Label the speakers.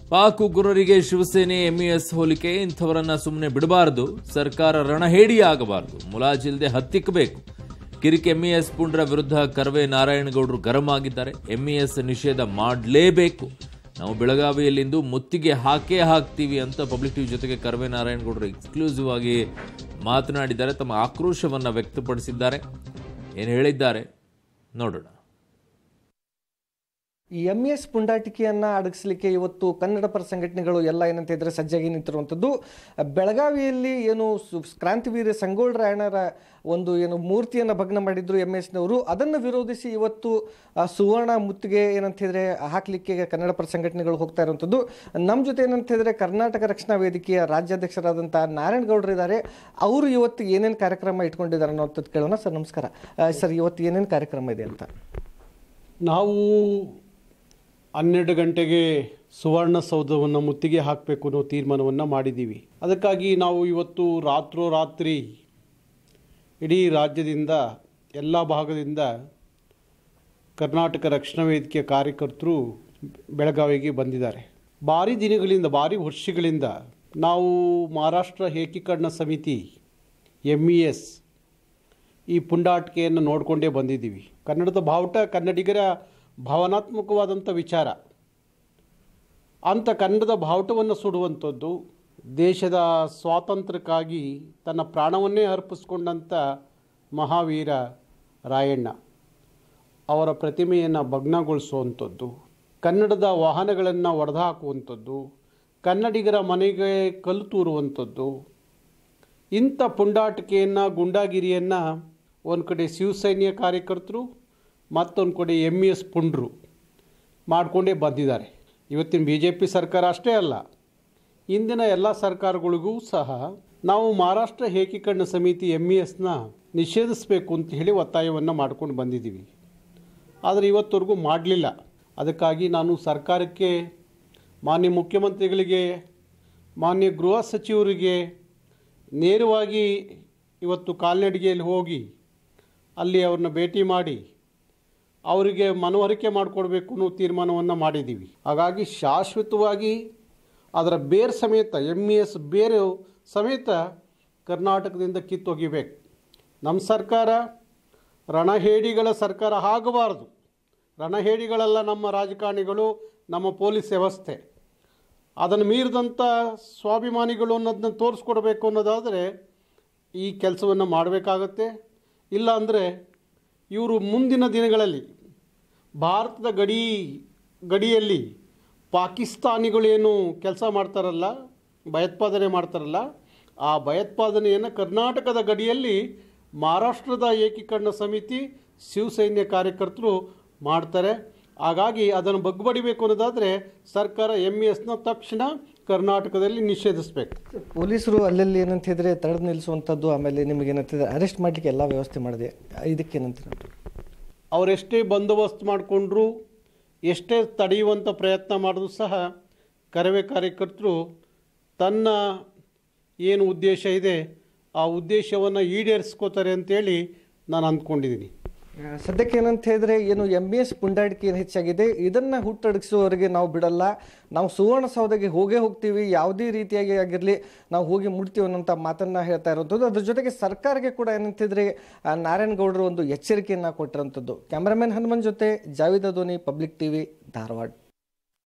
Speaker 1: ಪಾಕ್ ಉಗ್ರರಿಗೆ ಶಿವಸೇನೆ ಎಂಇಎಸ್ ಹೋಲಿಕೆ ಇಂಥವರನ್ನ ಸುಮ್ಮನೆ ಬಿಡಬಾರದು ಸರ್ಕಾರ ರಣಹೇಡಿಯಾಗಬಾರದು ಮುಲಾಜಿಲ್ದೆ ಹತ್ತಿಕ್ಕಬೇಕು ಕಿರಿಕ್ ಎಂಇಎಸ್ ಪುಂಡ್ರ ವಿರುದ್ಧ ಕರ್ವೆ ನಾರಾಯಣಗೌಡರು ಗರಂ ಆಗಿದ್ದಾರೆ ಎಂಇಎಸ್ ನಿಷೇಧ ಮಾಡಲೇಬೇಕು ನಾವು ಬೆಳಗಾವಿಯಲ್ಲಿಂದು ಮುತ್ತಿಗೆ ಹಾಕೇ ಹಾಕ್ತೀವಿ ಅಂತ ಪಬ್ಲಿಕ್ ಟಿವಿ ಜೊತೆಗೆ ಕರ್ವೆ ನಾರಾಯಣಗೌಡರು ಎಕ್ಸ್ಕ್ಲೂಸಿವ್ ಆಗಿ ಮಾತನಾಡಿದ್ದಾರೆ ತಮ್ಮ ಆಕ್ರೋಶವನ್ನು ವ್ಯಕ್ತಪಡಿಸಿದ್ದಾರೆ ಏನು ಹೇಳಿದ್ದಾರೆ ನೋಡೋಣ
Speaker 2: ಈ ಎಂ ಎಸ್ ಪುಂಡಾಟಿಕೆಯನ್ನು ಅಡಗಿಸಲಿಕ್ಕೆ ಇವತ್ತು ಕನ್ನಡ ಪರ ಸಂಘಟನೆಗಳು ಎಲ್ಲ ಏನಂತ ಇದ್ರೆ ಸಜ್ಜಾಗಿ ನಿಂತಿರುವಂಥದ್ದು ಬೆಳಗಾವಿಯಲ್ಲಿ ಏನು ಸು- ಕ್ರಾಂತಿವೀರ ಸಂಗೊಳ್ಳ ರಾಯಣ್ಣರ ಒಂದು ಏನು ಮೂರ್ತಿಯನ್ನು ಭಗ್ನ ಮಾಡಿದ್ರು ಎಂ ಎಸ್ನವರು ಅದನ್ನು ವಿರೋಧಿಸಿ ಇವತ್ತು ಆ, ಸುವರ್ಣ ಮುತ್ತಿಗೆ ಏನಂತ ಹೇಳಿದ್ರೆ ಹಾಕಲಿಕ್ಕೆ ಕನ್ನಡ ಪರ ಸಂಘಟನೆಗಳು ಹೋಗ್ತಾ ಇರುವಂಥದ್ದು ನಮ್ಮ ಜೊತೆ ಏನಂತ ಹೇಳಿದ್ರೆ ಕರ್ನಾಟಕ ರಕ್ಷಣಾ ವೇದಿಕೆಯ ರಾಜ್ಯಾಧ್ಯಕ್ಷರಾದಂಥ ನಾರಾಯಣಗೌಡರು ಇದ್ದಾರೆ ಅವರು ಇವತ್ತು ಏನೇನು ಕಾರ್ಯಕ್ರಮ ಇಟ್ಕೊಂಡಿದ್ದಾರೆ ಅನ್ನೋಂಥದ್ದು ಕೇಳೋಣ ಸರ್ ನಮಸ್ಕಾರ ಆ, ಸರ್ ಇವತ್ತು ಏನೇನು ಕಾರ್ಯಕ್ರಮ ಇದೆ ಅಂತ
Speaker 3: ನಾವು ಹನ್ನೆರಡು ಗಂಟೆಗೆ ಸುವರ್ಣಸೌಧವನ್ನು ಮುತ್ತಿಗೆ ಹಾಕಬೇಕು ಅನ್ನೋ ತೀರ್ಮಾನವನ್ನು ಮಾಡಿದ್ದೀವಿ ಅದಕ್ಕಾಗಿ ನಾವು ಇವತ್ತು ರಾತ್ರೋರಾತ್ರಿ ಇಡೀ ರಾಜ್ಯದಿಂದ ಎಲ್ಲ ಭಾಗದಿಂದ ಕರ್ನಾಟಕ ರಕ್ಷಣಾ ವೇದಿಕೆಯ ಕಾರ್ಯಕರ್ತರು ಬೆಳಗಾವಿಗೆ ಬಂದಿದ್ದಾರೆ ಭಾರಿ ದಿನಗಳಿಂದ ಭಾರಿ ವರ್ಷಗಳಿಂದ ನಾವು ಮಹಾರಾಷ್ಟ್ರ ಏಕೀಕರಣ ಸಮಿತಿ ಎಮ್ ಇ ಎಸ್ ಈ ಪುಂಡಾಟಿಕೆಯನ್ನು ನೋಡಿಕೊಂಡೇ ಬಂದಿದ್ದೀವಿ ಕನ್ನಡದ ಬಾವುಟ ಕನ್ನಡಿಗರ ಭಾವನಾತ್ಮಕವಾದಂಥ ವಿಚಾರ ಅಂಥ ಕನ್ನಡದ ಬಾವುಟವನ್ನು ಸುಡುವಂಥದ್ದು ದೇಶದ ಸ್ವಾತಂತ್ರ್ಯಕ್ಕಾಗಿ ತನ್ನ ಪ್ರಾಣವನ್ನೇ ಅರ್ಪಿಸ್ಕೊಂಡಂಥ ಮಹಾವೀರ ರಾಯಣ್ಣ ಅವರ ಪ್ರತಿಮೆಯನ್ನು ಭಗ್ನಗೊಳಿಸುವಂಥದ್ದು ಕನ್ನಡದ ವಾಹನಗಳನ್ನು ಒಡೆದು ಹಾಕುವಂಥದ್ದು ಕನ್ನಡಿಗರ ಮನೆಗೆ ಕಲ್ಲು ತೂರುವಂಥದ್ದು ಇಂಥ ಪುಂಡಾಟಿಕೆಯನ್ನು ಗುಂಡಾಗಿರಿಯನ್ನು ಒಂದು ಕಡೆ ಶಿವಸೈನ್ಯ ಕಾರ್ಯಕರ್ತರು ಮತ್ತೊಂದು ಕಡೆ ಎಮ್ ಇ ಎಸ್ ಪುಂಡ್ರು ಮಾಡಿಕೊಂಡೇ ಬಂದಿದ್ದಾರೆ ಇವತ್ತಿನ ಬಿ ಜೆ ಪಿ ಸರ್ಕಾರ ಅಷ್ಟೇ ಅಲ್ಲ ಇಂದಿನ ಎಲ್ಲ ಸರ್ಕಾರಗಳಿಗೂ ಸಹ ನಾವು ಮಹಾರಾಷ್ಟ್ರ ಏಕೀಕರಣ ಸಮಿತಿ ಎಮ್ ಇ ಎಸ್ನ ನಿಷೇಧಿಸಬೇಕು ಅಂತ ಹೇಳಿ ಒತ್ತಾಯವನ್ನು ಮಾಡ್ಕೊಂಡು ಬಂದಿದ್ದೀವಿ ಆದರೆ ಇವತ್ತವರೆಗೂ ಮಾಡಲಿಲ್ಲ ಅದಕ್ಕಾಗಿ ನಾನು ಸರ್ಕಾರಕ್ಕೆ ಮಾನ್ಯ ಮುಖ್ಯಮಂತ್ರಿಗಳಿಗೆ ಮಾನ್ಯ ಗೃಹ ಸಚಿವರಿಗೆ ನೇರವಾಗಿ ಇವತ್ತು ಕಾಲ್ನಡಿಗೆಯಲ್ಲಿ ಹೋಗಿ ಅಲ್ಲಿ ಅವ್ರನ್ನ ಭೇಟಿ ಮಾಡಿ ಅವರಿಗೆ ಮನವರಿಕೆ ಮಾಡಿಕೊಡ್ಬೇಕು ಅನ್ನೋ ತೀರ್ಮಾನವನ್ನು ಮಾಡಿದ್ದೀವಿ ಹಾಗಾಗಿ ಶಾಶ್ವತವಾಗಿ ಅದರ ಬೇರ್ ಸಮೇತ ಎಮ್ ಇ ಎಸ್ ಬೇರು ಸಮೇತ ಕರ್ನಾಟಕದಿಂದ ಕಿತ್ತೊಗಿಬೇಕು ನಮ್ಮ ಸರ್ಕಾರ ರಣಹೇಡಿಗಳ ಸರ್ಕಾರ ಆಗಬಾರದು ರಣಹೇಡಿಗಳೆಲ್ಲ ನಮ್ಮ ರಾಜಕಾರಣಿಗಳು ನಮ್ಮ ಪೊಲೀಸ್ ವ್ಯವಸ್ಥೆ ಅದನ್ನು ಮೀರಿದಂಥ ಸ್ವಾಭಿಮಾನಿಗಳು ಅನ್ನೋದನ್ನ ತೋರಿಸ್ಕೊಡ್ಬೇಕು ಅನ್ನೋದಾದರೆ ಈ ಕೆಲಸವನ್ನು ಮಾಡಬೇಕಾಗತ್ತೆ ಇಲ್ಲ ಅಂದರೆ ಇವರು ಮುಂದಿನ ದಿನಗಳಲ್ಲಿ ಭಾರತದ ಗಡಿ ಗಡಿಯಲ್ಲಿ ಪಾಕಿಸ್ತಾನಿಗಳೇನು ಕೆಲಸ ಮಾಡ್ತಾರಲ್ಲ ಭಯೋತ್ಪಾದನೆ ಮಾಡ್ತಾರಲ್ಲ ಆ ಭಯೋತ್ಪಾದನೆಯನ್ನು ಕರ್ನಾಟಕದ ಗಡಿಯಲ್ಲಿ ಮಹಾರಾಷ್ಟ್ರದ ಏಕೀಕರಣ ಸಮಿತಿ ಶಿವಸೈನ್ಯ ಕಾರ್ಯಕರ್ತರು ಮಾಡ್ತಾರೆ ಹಾಗಾಗಿ ಅದನ್ನು ಬಗ್ಬಡಿಬೇಕು ಅನ್ನೋದಾದರೆ ಸರ್ಕಾರ ಎಮ್ ಇ ಎಸ್ನ ತಕ್ಷಣ ಕರ್ನಾಟಕದಲ್ಲಿ ನಿಷೇಧಿಸಬೇಕು
Speaker 2: ಪೊಲೀಸರು ಅಲ್ಲಲ್ಲಿ ಏನಂತ ಹೇಳಿದ್ರೆ ತಡೆದು ನಿಲ್ಲಿಸುವಂಥದ್ದು ಆಮೇಲೆ ನಿಮಗೆ ಏನಂತಿದ್ರೆ ಅರೆಸ್ಟ್ ಮಾಡಲಿಕ್ಕೆ ಎಲ್ಲ ವ್ಯವಸ್ಥೆ ಮಾಡಿದೆ ಇದಕ್ಕೆ ಏನಂತೀರ
Speaker 3: ಅವರೆಷ್ಟೇ ಬಂದೋಬಸ್ತ್ ಮಾಡಿಕೊಂಡ್ರು ಎಷ್ಟೇ ತಡೆಯುವಂಥ ಪ್ರಯತ್ನ ಮಾಡಿದ್ರು ಸಹ ಕರವೇ ಕಾರ್ಯಕರ್ತರು ತನ್ನ ಏನು ಉದ್ದೇಶ ಇದೆ ಆ ಉದ್ದೇಶವನ್ನು ಈಡೇರಿಸ್ಕೋತಾರೆ ಅಂತೇಳಿ ನಾನು ಅಂದ್ಕೊಂಡಿದ್ದೀನಿ
Speaker 2: ಸದ್ಯಕ್ಕೆ ಏನಂತ ಹೇಳಿದ್ರೆ ಏನು ಎಂ ಬಿ ಎಸ್ ಪುಂಡಾಟಿಕೆ ಏನು ಹೆಚ್ಚಾಗಿದೆ ಇದನ್ನ ಹುಟ್ಟಡಗಿಸುವವರೆಗೆ ನಾವು ಬಿಡಲ್ಲ ನಾವು ಸುವರ್ಣಸೌಧಗೆ ಹೋಗೇ ಹೋಗ್ತೀವಿ ಯಾವುದೇ ರೀತಿಯಾಗಿ ಆಗಿರಲಿ ನಾವು ಹೋಗಿ ಮುಡ್ತೀವಿ ಅನ್ನೋಂಥ ಮಾತನ್ನ ಹೇಳ್ತಾ ಇರುವಂಥದ್ದು ಅದ್ರ ಜೊತೆಗೆ ಸರ್ಕಾರಕ್ಕೆ ಕೂಡ ಏನಂತಿದ್ರೆ ಆ, ನಾರಾಯಣಗೌಡರು ಒಂದು ಎಚ್ಚರಿಕೆಯನ್ನ ಕೊಟ್ಟಿರುವಂಥದ್ದು ಕ್ಯಾಮ್ರಾಮನ್ ಹನುಮನ್ ಜೊತೆ ಜಾವಿದ ಧೋನಿ ಪಬ್ಲಿಕ್ ಟಿವಿ ಧಾರವಾಡ